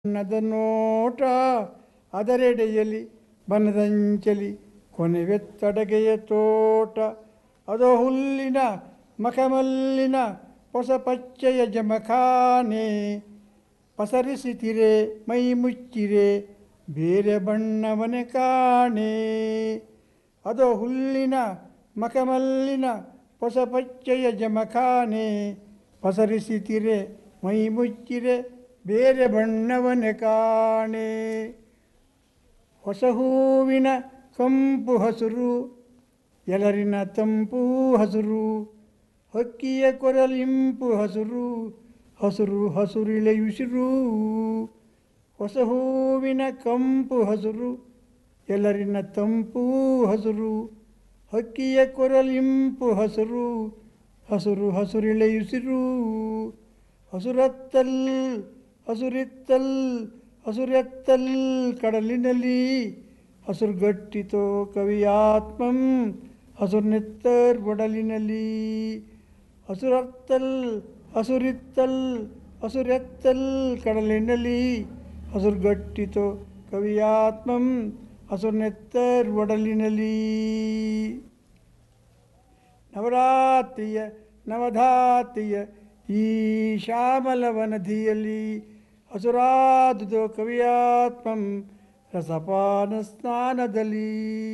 ಬಣ್ಣದ ನೋಟ ಅದರೆಡೆಯಲಿ ಬನದಂಚಲಿ ಕೊನೆವೆತ್ತಡಗೆಯ ತೋಟ ಅದೋ ಹುಲ್ಲಿನ ಮಖಮಲ್ಲಿನ ಹೊಸ ಪಚ್ಚೆಯ ಜಮಖಾನೆ ಪಸರಿಸಿತಿರೆ ಮೈ ಮುಚ್ಚಿರೆ ಬೇರೆ ಬಣ್ಣವನೆ ಕಾಣೆ ಅದೋ ಹುಲ್ಲಿನ ಮಖಮಲ್ಲಿನ ಹೊಸ ಪಚ್ಚೆಯ ಜಮಖಾನೆ ಪಸರಿಸಿತಿರೆ ಮೈ ಮುಚ್ಚಿರೆ ಬೇರೆ ಬಣ್ಣವನೆ ಕಾಣೆ ಹೊಸ ಹೂವಿನ ಕಂಪು ಹಸುರು ಎಲರಿನ ತಂಪು ಹಸುರು ಹಕ್ಕಿಯ ಕೊರಲಿಂಪು ಹಸುರು ಹಸುರು ಹಸುರಿಳೆಯುಸಿರು ಹೊಸ ಹೂವಿನ ಕಂಪು ಹಸುರು ಎಲ್ಲರಿನ ತಂಪು ಹಸುರು ಹಕ್ಕಿಯ ಕೊರಲಿಂಪು ಹಸುರು ಹಸುರು ಹಸುರಿಳೆಯುಸಿರು ಹಸುರತ್ತಲ್ ಹಸುರಿತ್ತಲ್ ಹಸುರೆತ್ತಲ್ ಕಡಲಿನಲ್ಲಿ ಹಸುರುಗಟ್ಟಿತೋ ಕವಿಯಾತ್ಮಂ ಹಸುರ್ನೆತ್ತರ್ ಒಡಲಿನಲ್ಲಿ ಹಸುರತ್ತಲ್ ಹಸುರಿತ್ತಲ್ ಹಸುರೆತ್ತಲ್ ಕಡಲಿನಲ್ಲಿ ಹಸುರುಗಟ್ಟಿತೋ ಕವಿಯಾತ್ಮಂ ಹಸುರ್ನೆತ್ತರ್ ಒಡಲಿನಲ್ಲಿ ನವರಾತ್ರಿಯ ನವಧಾತ್ರಿಯ ಈ ಶ್ಯಾಮಲವನದಿಯಲ್ಲಿ ಹಸುರಾದುದು ಕವಿಯಾತ್ಮಂ ರಸಪಾನ ಸ್ನಾನದಲ್ಲಿ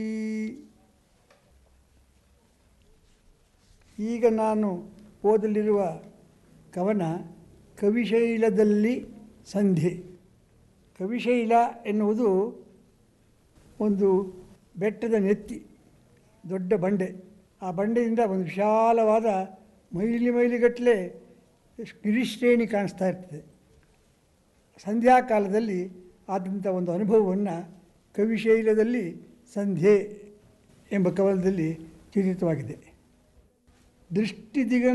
ಈಗ ನಾನು ಓದಲಿರುವ ಕವನ ಕವಿಶೈಲದಲ್ಲಿ ಸಂಧಿ ಕವಿಶೈಲ ಎನ್ನುವುದು ಒಂದು ಬೆಟ್ಟದ ನೆತ್ತಿ ದೊಡ್ಡ ಬಂಡೆ ಆ ಬಂಡೆಯಿಂದ ಒಂದು ವಿಶಾಲವಾದ ಮೈಲಿ ಮೈಲಿಗಟ್ಟಲೆ ಗಿರಿಶ್ರೇಣಿ ಕಾಣಿಸ್ತಾ ಇರ್ತದೆ ಸಂಧ್ಯಾಕಾಲದಲ್ಲಿ ಆದಂಥ ಒಂದು ಅನುಭವವನ್ನು ಕವಿಶೈಲದಲ್ಲಿ ಸಂಧ್ಯೆ ಎಂಬ ಕವನದಲ್ಲಿ ಚಿತ್ರಿತವಾಗಿದೆ ದೃಷ್ಟಿ ದಿಗಂತ